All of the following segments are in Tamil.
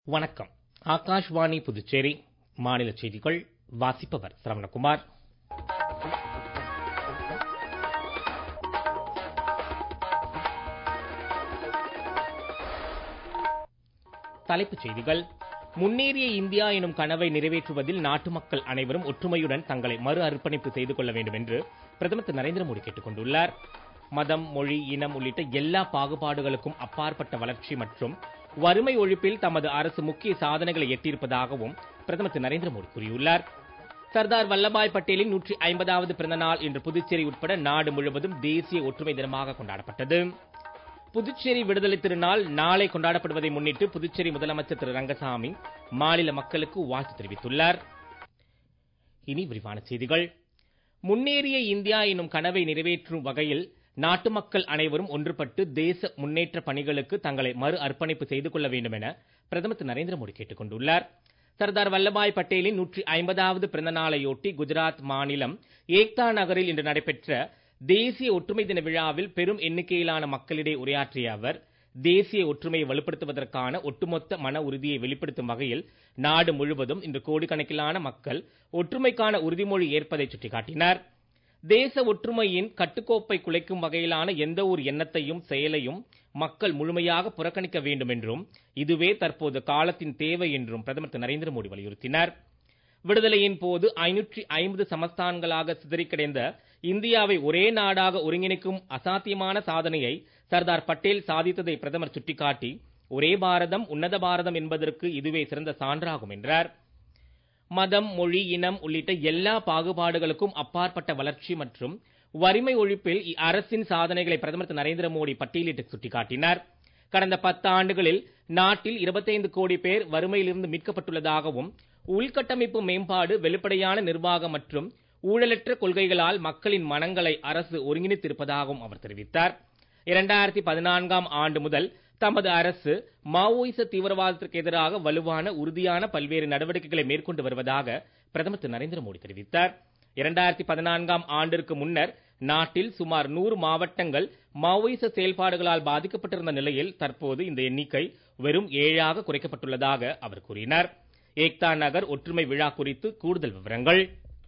வணக்கம் ஆகாஷ்வாணி புதுச்சேரி மாநில செய்திகள் வாசிப்பவர் சரவணகுமார் தலைப்புச் செய்திகள் முன்னேறிய இந்தியா எனும் கனவை நிறைவேற்றுவதில் நாட்டு மக்கள் அனைவரும் ஒற்றுமையுடன் தங்களை மறு அர்ப்பணிப்பு செய்து கொள்ள வேண்டும் என்று பிரதமர் திரு நரேந்திர மோடி கேட்டுக் கொண்டுள்ளார் மதம் மொழி இனம் உள்ளிட்ட எல்லா பாகுபாடுகளுக்கும் அப்பாற்பட்ட வளர்ச்சி மற்றும் வறுமை ஒழிப்பில் தமது அரசு முக்கிய சாதனைகளை எட்டியிருப்பதாகவும் பிரதமர் திரு நரேந்திர மோடி கூறியுள்ளார் சர்தார் வல்லபாய் பட்டேலின் நூற்றி ஐம்பதாவது பிறந்த நாள் இன்று புதுச்சேரி உட்பட நாடு முழுவதும் தேசிய ஒற்றுமை தினமாக கொண்டாடப்பட்டது புதுச்சேரி விடுதலை திருநாள் நாளை கொண்டாடப்படுவதை முன்னிட்டு புதுச்சேரி முதலமைச்சர் திரு ரங்கசாமி மாநில மக்களுக்கு வாழ்த்து தெரிவித்துள்ளார் இனி விரிவான செய்திகள் முன்னேறிய இந்தியா எனும் கனவை நிறைவேற்றும் வகையில் நாட்டு மக்கள் அனைவரும் ஒன்றுபட்டு தேச முன்னேற்ற பணிகளுக்கு தங்களை மறு அர்ப்பணிப்பு செய்து கொள்ள வேண்டும் என பிரதமர் திரு நரேந்திர மோடி கேட்டுக் கொண்டுள்ளார் சர்தார் வல்லபாய் பட்டேலின் நூற்றி ஐம்பதாவது பிறந்த நாளையொட்டி குஜராத் மாநிலம் ஏக்தா நகரில் இன்று நடைபெற்ற தேசிய ஒற்றுமை தின விழாவில் பெரும் எண்ணிக்கையிலான மக்களிடையே உரையாற்றிய அவர் தேசிய ஒற்றுமையை வலுப்படுத்துவதற்கான ஒட்டுமொத்த மன உறுதியை வெளிப்படுத்தும் வகையில் நாடு முழுவதும் இன்று கோடிக்கணக்கிலான மக்கள் ஒற்றுமைக்கான உறுதிமொழி ஏற்பதை சுட்டிக்காட்டினார் தேச ஒற்றுமையின் கட்டுக்கோப்பை குலைக்கும் வகையிலான எந்த ஒரு எண்ணத்தையும் செயலையும் மக்கள் முழுமையாக புறக்கணிக்க வேண்டும் என்றும் இதுவே தற்போது காலத்தின் தேவை என்றும் பிரதமர் திரு நரேந்திர மோடி வலியுறுத்தினார் விடுதலையின் போது ஐநூற்றி ஐம்பது சமஸ்தான்களாக சிதறிக் கிடந்த இந்தியாவை ஒரே நாடாக ஒருங்கிணைக்கும் அசாத்தியமான சாதனையை சர்தார் பட்டேல் சாதித்ததை பிரதமர் சுட்டிக்காட்டி ஒரே பாரதம் உன்னத பாரதம் என்பதற்கு இதுவே சிறந்த சான்றாகும் என்றார் மதம் மொழி இனம் உள்ளிட்ட எல்லா பாகுபாடுகளுக்கும் அப்பாற்பட்ட வளர்ச்சி மற்றும் வறுமை ஒழிப்பில் அரசின் சாதனைகளை பிரதமர் திரு நரேந்திர மோடி பட்டியலிட்டு சுட்டிக்காட்டினார் கடந்த பத்து ஆண்டுகளில் நாட்டில் 25 கோடி பேர் வறுமையிலிருந்து மீட்கப்பட்டுள்ளதாகவும் உள்கட்டமைப்பு மேம்பாடு வெளிப்படையான நிர்வாகம் மற்றும் ஊழலற்ற கொள்கைகளால் மக்களின் மனங்களை அரசு ஒருங்கிணைத்திருப்பதாகவும் அவர் தெரிவித்தார் இரண்டாயிரத்தி பதினான்காம் ஆண்டு முதல் தமது அரசு மாவோயிச தீவிரவாதத்திற்கு எதிராக வலுவான உறுதியான பல்வேறு நடவடிக்கைகளை மேற்கொண்டு வருவதாக பிரதமர் திரு நரேந்திர மோடி தெரிவித்தார் இரண்டாயிரத்தி பதினான்காம் ஆண்டிற்கு முன்னர் நாட்டில் சுமார் நூறு மாவட்டங்கள் மாவோயிச செயல்பாடுகளால் பாதிக்கப்பட்டிருந்த நிலையில் தற்போது இந்த எண்ணிக்கை வெறும் ஏழாக குறைக்கப்பட்டுள்ளதாக அவர் கூறினார் ஏக்தா நகர் ஒற்றுமை விழா குறித்து கூடுதல் விவரங்கள்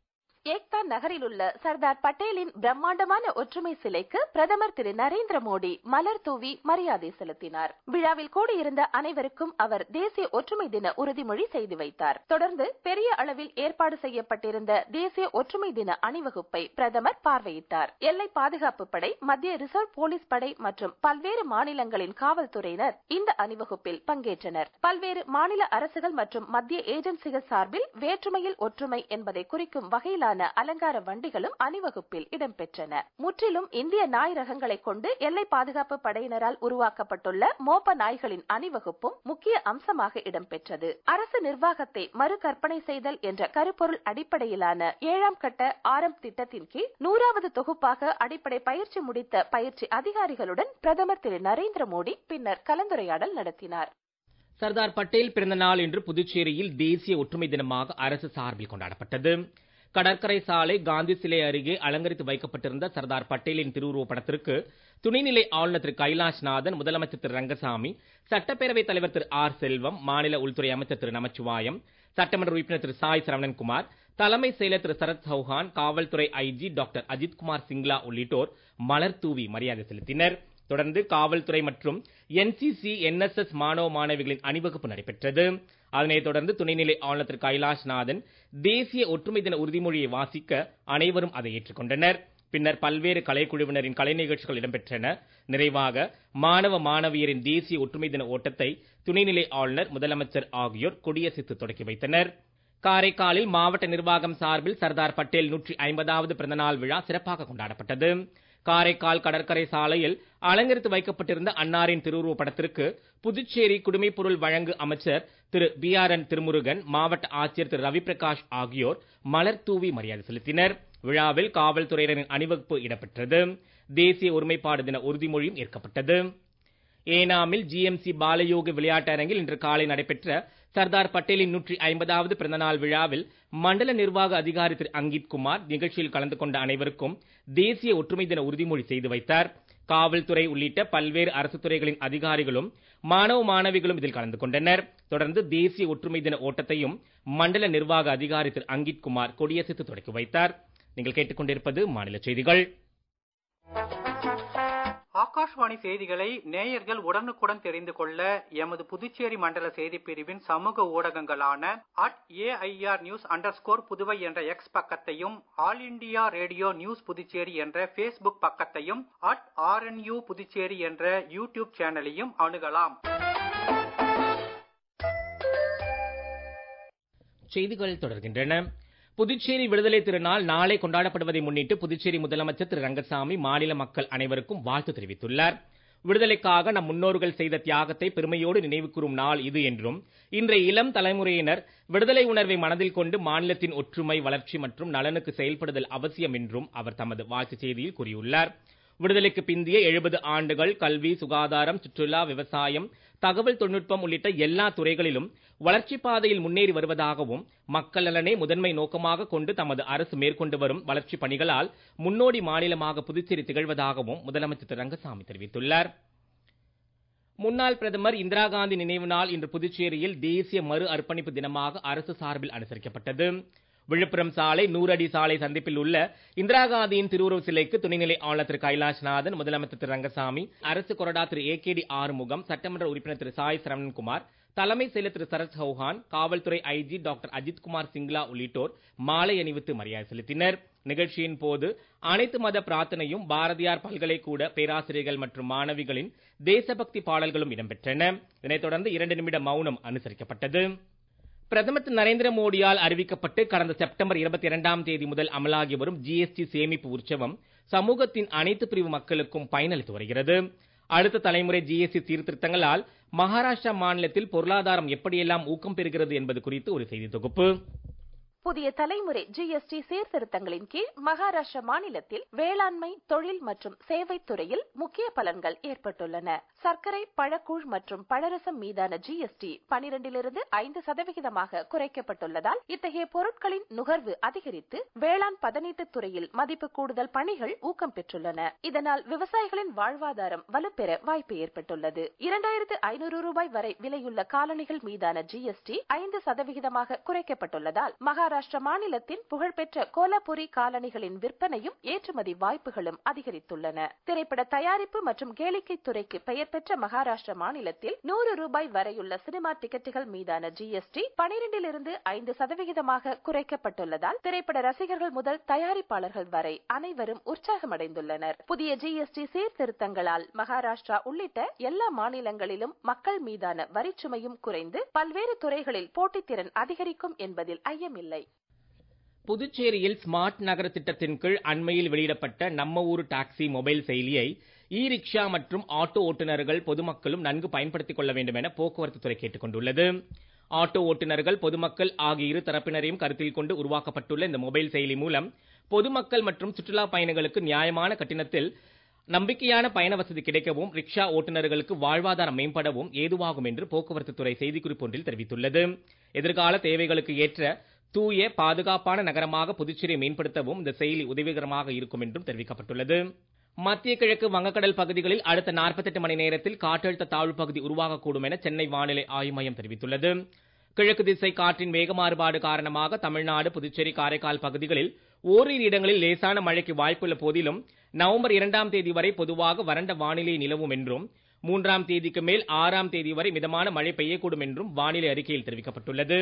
ஏக்தா நகரில் உள்ள சர்தார் பட்டேலின் பிரம்மாண்டமான ஒற்றுமை சிலைக்கு பிரதமர் திரு நரேந்திர மோடி மலர் தூவி மரியாதை செலுத்தினார் விழாவில் கூடியிருந்த அனைவருக்கும் அவர் தேசிய ஒற்றுமை தின உறுதிமொழி செய்து வைத்தார் தொடர்ந்து பெரிய அளவில் ஏற்பாடு செய்யப்பட்டிருந்த தேசிய ஒற்றுமை தின அணிவகுப்பை பிரதமர் பார்வையிட்டார் எல்லை பாதுகாப்பு படை மத்திய ரிசர்வ் போலீஸ் படை மற்றும் பல்வேறு மாநிலங்களின் காவல்துறையினர் இந்த அணிவகுப்பில் பங்கேற்றனர் பல்வேறு மாநில அரசுகள் மற்றும் மத்திய ஏஜென்சிகள் சார்பில் வேற்றுமையில் ஒற்றுமை என்பதை குறிக்கும் வகையிலான வகையிலான அலங்கார வண்டிகளும் அணிவகுப்பில் இடம்பெற்றன முற்றிலும் இந்திய நாய் ரகங்களை கொண்டு எல்லை பாதுகாப்பு படையினரால் உருவாக்கப்பட்டுள்ள மோப்ப நாய்களின் அணிவகுப்பும் முக்கிய அம்சமாக இடம்பெற்றது அரசு நிர்வாகத்தை மறு கற்பனை செய்தல் என்ற கருப்பொருள் அடிப்படையிலான ஏழாம் கட்ட ஆரம் திட்டத்தின் கீழ் நூறாவது தொகுப்பாக அடிப்படை பயிற்சி முடித்த பயிற்சி அதிகாரிகளுடன் பிரதமர் திரு நரேந்திர மோடி பின்னர் கலந்துரையாடல் நடத்தினார் சர்தார் பட்டேல் பிறந்த நாள் இன்று புதுச்சேரியில் தேசிய ஒற்றுமை தினமாக அரசு சார்பில் கொண்டாடப்பட்டது கடற்கரை சாலை காந்தி சிலை அருகே அலங்கரித்து வைக்கப்பட்டிருந்த சர்தார் பட்டேலின் திருவுருவப் படத்திற்கு துணைநிலை ஆளுநர் திரு கைலாஷ்நாதன் முதலமைச்சர் திரு ரங்கசாமி சட்டப்பேரவைத் தலைவர் திரு ஆர் செல்வம் மாநில உள்துறை அமைச்சர் திரு நமச்சிவாயம் சட்டமன்ற உறுப்பினர் திரு சாய் சரவணன்குமார் தலைமை செயலர் திரு சரத் சௌஹான் காவல்துறை ஐஜி டாக்டர் அஜித்குமார் சிங்லா உள்ளிட்டோர் மலர் தூவி மரியாதை செலுத்தினர் தொடர்ந்து காவல்துறை மற்றும் என்சிசி என்எஸ்எஸ் மாணவ மாணவிகளின் அணிவகுப்பு நடைபெற்றது அதனைத் தொடர்ந்து துணைநிலை ஆளுநர் திரு கைலாஷ்நாதன் தேசிய ஒற்றுமை தின உறுதிமொழியை வாசிக்க அனைவரும் அதை ஏற்றுக்கொண்டனர் பின்னர் பல்வேறு கலைக்குழுவினரின் கலை நிகழ்ச்சிகள் இடம்பெற்றன நிறைவாக மாணவ மாணவியரின் தேசிய ஒற்றுமை தின ஓட்டத்தை துணைநிலை ஆளுநர் முதலமைச்சர் ஆகியோர் கொடியசைத்து தொடக்கி வைத்தனர் காரைக்காலில் மாவட்ட நிர்வாகம் சார்பில் சர்தார் பட்டேல் நூற்றி ஐம்பதாவது பிறந்தநாள் விழா சிறப்பாக கொண்டாடப்பட்டது காரைக்கால் கடற்கரை சாலையில் அலங்கரித்து வைக்கப்பட்டிருந்த அன்னாரின் திருவுருவப் படத்திற்கு புதுச்சேரி குடிமைப்பொருள் வழங்கு அமைச்சர் Thiru P R N Thirumurugan மாவட்ட ஆட்சியர் திரு ரவிபிரகாஷ் ஆகியோர் மலர் தூவி மரியாதை செலுத்தினர் விழாவில் காவல்துறையினரின் அணிவகுப்பு இடம்பெற்றது தேசிய ஒருமைப்பாடு தின உறுதிமொழியும் ஏற்கப்பட்டது ஏனாமில் ஜிஎம்சி பாலயோக விளையாட்டரங்கில் இன்று காலை நடைபெற்ற சர்தார் பட்டேலின் நூற்றி ஐம்பதாவது பிறந்தநாள் விழாவில் மண்டல நிர்வாக அதிகாரி திரு அங்கித் குமார் நிகழ்ச்சியில் கலந்து கொண்ட அனைவருக்கும் தேசிய ஒற்றுமை தின உறுதிமொழி செய்து வைத்தார் காவல்துறை உள்ளிட்ட பல்வேறு அரசு துறைகளின் அதிகாரிகளும் மாணவ மாணவிகளும் இதில் கலந்து கொண்டனர் தொடர்ந்து தேசிய ஒற்றுமை தின ஓட்டத்தையும் மண்டல நிர்வாக அதிகாரி திரு அங்கித் குமார் கொடியசைத்து தொடக்கி வைத்தார் நீங்கள் கேட்டுக்கொண்டிருப்பது மாநில செய்திகள் ஆகாஷ்வாணி செய்திகளை நேயர்கள் உடனுக்குடன் தெரிந்து கொள்ள எமது புதுச்சேரி மண்டல செய்திப் பிரிவின் சமூக ஊடகங்களான at AIR news under Puduvai என்ற எக்ஸ் பக்கத்தையும் All India Radio news Puducherry என்ற ஃபேஸ்புக் பக்கத்தையும் அட் ஆர்என்யூ புதுச்சேரி என்ற யூடியூப் சேனலையும் அணுகலாம் செய்திகள் தொடர்கின்றன புதுச்சேரி விடுதலை திருநாள் நாளை கொண்டாடப்படுவதை முன்னிட்டு புதுச்சேரி முதலமைச்சர் திரு ரங்கசாமி மாநில மக்கள் அனைவருக்கும் வாழ்த்து தெரிவித்துள்ளார் விடுதலைக்காக நம் முன்னோர்கள் செய்த தியாகத்தை பெருமையோடு நினைவு கூறும் நாள் இது என்றும் இன்றைய இளம் தலைமுறையினர் விடுதலை உணர்வை மனதில் கொண்டு மாநிலத்தின் ஒற்றுமை வளர்ச்சி மற்றும் நலனுக்கு செயல்படுதல் அவசியம் என்றும் அவர் தமது வாழ்த்துச் செய்தியில் கூறியுள்ளார் விடுதலைக்கு பிந்திய எழுபது ஆண்டுகள் கல்வி சுகாதாரம் சுற்றுலா விவசாயம் தகவல் தொழில்நுட்பம் உள்ளிட்ட எல்லா துறைகளிலும் வளர்ச்சி பாதையில் முன்னேறி வருவதாகவும் மக்கள் நலனே முதன்மை நோக்கமாக கொண்டு தமது அரசு மேற்கொண்டு வரும் வளர்ச்சி பணிகளால் முன்னோடி மாநிலமாக புதுச்சேரி திகழ்வதாகவும் முதலமைச்சர் திரு ரங்கசாமி தெரிவித்துள்ளார் முன்னாள் பிரதமர் இந்திரா காந்தி நினைவு நாள் இன்று புதுச்சேரியில் தேசிய மறு அர்ப்பணிப்பு தினமாக அரசு சார்பில் அனுசரிக்கப்பட்டது விழுப்புரம் சாலை நூறடி சாலை சந்திப்பில் உள்ள இந்திரா காந்தியின் திருவுருவ சிலைக்கு துணைநிலை ஆளுநர் திரு கைலாஷ்நாதன் முதலமைச்சர் திரு ரங்கசாமி அரசு கொறடா Thiru A K D Arumugam சட்டமன்ற உறுப்பினர் திரு சாய் சரவணன்குமார் தலைமை செயலர் திரு சரத் சௌஹான் காவல்துறை ஐஜி டாக்டர் அஜித்குமார் சிங்லா உள்ளிட்டோர் மாலை அணிவித்து மரியாதை செலுத்தினர் நிகழ்ச்சியின் போது அனைத்து மத பிரார்த்தனையும் பாரதியார் பல்கலைக்கூட பேராசிரியர்கள் மற்றும் மாணவிகளின் தேசபக்தி பாடல்களும் இடம்பெற்றன இதனைத் தொடர்ந்து இரண்டு நிமிட மௌனம் அனுசரிக்கப்பட்டது பிரதமர் திரு நரேந்திர மோடியால் அறிவிக்கப்பட்டு கடந்த செப்டம்பர் இருபத்தி இரண்டாம் தேதி முதல் அமலாகி வரும் ஜிஎஸ்டி சேமிப்பு உற்சவம் சமூகத்தின் அனைத்து பிரிவு மக்களுக்கும் பயனளித்து வருகிறது அடுத்த தலைமுறை ஜிஎஸ்டி சீர்திருத்தங்களால் மகாராஷ்டிரா மாநிலத்தில் பொருளாதாரம் எப்படியெல்லாம் ஊக்கம் பெறுகிறது என்பது குறித்து ஒரு செய்தி தொகுப்பு புதிய தலைமுறை ஜிஎஸ்டி சீர்திருத்தங்களின் கீழ் மகாராஷ்டிரா மாநிலத்தில் வேளாண்மை தொழில் மற்றும் சேவை துறையில் முக்கிய பலன்கள் ஏற்பட்டுள்ளன சர்க்கரை பழக்கூழ் மற்றும் பழரசம் மீதான ஜிஎஸ்டி பனிரெண்டிலிருந்து ஐந்து சதவிகிதமாக குறைக்கப்பட்டுள்ளதால் இத்தகைய பொருட்களின் நுகர்வு அதிகரித்து வேளாண் பதனீட்டு துறையில் மதிப்பு கூடுதல் பணிகள் ஊக்கம் பெற்றுள்ளன இதனால் விவசாயிகளின் வாழ்வாதாரம் வலுப்பெற வாய்ப்பு ஏற்பட்டுள்ளது இரண்டாயிரத்து ஐநூறு ரூபாய் வரை விலையுள்ள காலணிகள் மீதான ஜிஎஸ்டி ஐந்து சதவிகிதமாக குறைக்கப்பட்டுள்ளதால் மகாராஷ்டிரா மாநிலத்தின் புகழ்பெற்ற கோலாபுரி காலணிகளின் விற்பனையும் ஏற்றுமதி வாய்ப்புகளும் அதிகரித்துள்ளன திரைப்பட தயாரிப்பு மற்றும் கேளிக்கை துறைக்கு பெயர் பெற்ற மகாராஷ்டிரா மாநிலத்தில் நூறு ரூபாய் வரையுள்ள சினிமா டிக்கெட்டுகள் மீதான ஜிஎஸ்டி பனிரெண்டிலிருந்து ஐந்து சதவிகிதமாக குறைக்கப்பட்டுள்ளதால் திரைப்பட ரசிகர்கள் முதல் தயாரிப்பாளர்கள் வரை அனைவரும் உற்சாகமடைந்துள்ளனர் புதிய ஜிஎஸ்டி சீர்திருத்தங்களால் மகாராஷ்டிரா உள்ளிட்ட எல்லா மாநிலங்களிலும் மக்கள் மீதான வரிச்சுமையும் குறைந்து பல்வேறு துறைகளில் போட்டித்திறன் அதிகரிக்கும் என்பதில் ஐயமில்லை புதுச்சேரியில் ஸ்மார்ட் நகர திட்டத்தின் கீழ் அண்மையில் வெளியிடப்பட்ட நம்ம ஊர் டாக்ஸி மொபைல் செயலியை இ ரிக்ஷா மற்றும் ஆட்டோ ஓட்டுநர்கள் பொதுமக்களும் நன்கு பயன்படுத்திக் கொள்ள வேண்டும் என போக்குவரத்து துறை கேட்டுக் கொண்டுள்ளது ஆட்டோ ஓட்டுநர்கள் பொதுமக்கள் ஆகிய இரு தரப்பினரையும் கருத்தில் கொண்டு உருவாக்கப்பட்டுள்ள இந்த மொபைல் செயலி மூலம் பொதுமக்கள் மற்றும் சுற்றுலா பயணிகளுக்கு நியாயமான கட்டணத்தில் நம்பிக்கையான பயண வசதி கிடைக்கவும் ரிக்ஷா ஓட்டுநர்களுக்கு வாழ்வாதாரம் மேம்படவும் ஏதுவாகும் என்று போக்குவரத்து துறை செய்திக்குறிப்பு ஒன்றில் தெரிவித்துள்ளது எதிர்கால தேவைகளுக்கு ஏற்ற தூய பாதுகாப்பான நகரமாக புதுச்சேரியை மேம்படுத்தவும் இந்த செயலி உதவிகரமாக இருக்கும் என்றும் தெரிவிக்கப்பட்டுள்ளது மத்திய கிழக்கு வங்கக்கடல் பகுதிகளில் அடுத்த 48 மணி நேரத்தில் காற்றழுத்த தாழ்வு பகுதி உருவாகக்கூடும் என சென்னை வானிலை ஆய்வு மையம் தெரிவித்துள்ளது கிழக்கு திசை காற்றின் வேக மாறுபாடு காரணமாக தமிழ்நாடு புதுச்சேரி காரைக்கால் பகுதிகளில் ஓரிரு இடங்களில் லேசான மழைக்கு வாய்ப்புள்ள போதிலும் நவம்பர் இரண்டாம் தேதி வரை பொதுவாக வறண்ட வானிலை நிலவும் என்றும் மூன்றாம் தேதிக்கு மேல் ஆறாம் தேதி வரை மிதமான மழை பெய்யக்கூடும் என்றும் வானிலை அறிக்கையில் தெரிவிக்கப்பட்டுள்ளது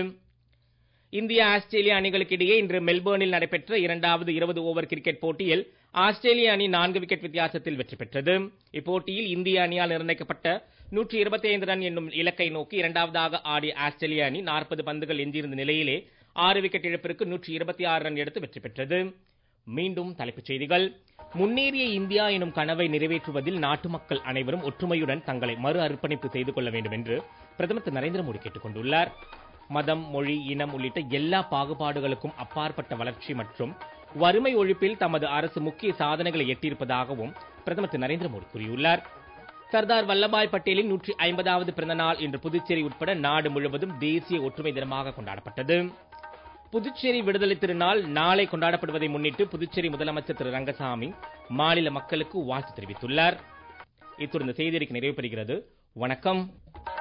இந்தியா ஆஸ்திரேலியா அணிகளுக்கு இடையே இன்று மெல்பர்னில் நடைபெற்ற இரண்டாவது இருபது ஓவர் கிரிக்கெட் போட்டியில் ஆஸ்திரேலிய அணி நான்கு விக்கெட் வித்தியாசத்தில் வெற்றி பெற்றது இப்போட்டியில் இந்திய அணியால் நிர்ணயிக்கப்பட்ட நூற்றி இருபத்தி ஐந்து ரன் என்னும் இலக்கை நோக்கி இரண்டாவதாக ஆடிய ஆஸ்திரேலிய அணி நாற்பது பந்துகள் எஞ்சியிருந்த நிலையிலே ஆறு விக்கெட் இழப்பிற்கு நூற்றி இருபத்தி ஆறு ரன் எடுத்து வெற்றி பெற்றது மீண்டும் தலைப்புச் செய்திகள் முன்னேறிய இந்தியா எனும் கனவை நிறைவேற்றுவதில் நாட்டு மக்கள் அனைவரும் ஒற்றுமையுடன் தங்களை மறு அர்ப்பணிப்பு செய்து கொள்ள வேண்டும் என்று பிரதமர் திரு நரேந்திர மோடி கேட்டுக் கொண்டுள்ளார் மதம் மொழி இனம் உள்ளிட்ட எல்லா பாகுபாடுகளுக்கும் அப்பாற்பட்ட வளர்ச்சி மற்றும் வறுமை ஒழிப்பில் தமது அரசு முக்கிய சாதனைகளை எட்டியிருப்பதாகவும் பிரதமர் திரு நரேந்திர மோடி கூறியுள்ளார் சர்தார் வல்லபாய் பட்டேலின் நூற்றி ஐம்பதாவது பிறந்த நாள் இன்று புதுச்சேரி உட்பட நாடு முழுவதும் தேசிய ஒற்றுமை தினமாக கொண்டாடப்பட்டது புதுச்சேரி விடுதலை திருநாள் நாளை கொண்டாடப்படுவதை முன்னிட்டு புதுச்சேரி முதலமைச்சர் திரு ரங்கசாமி மாநில மக்களுக்கு வாழ்த்து தெரிவித்துள்ளார் இத்துடன் இந்த செய்தியறிக்கை நிறைவு பெறுகிறது வணக்கம்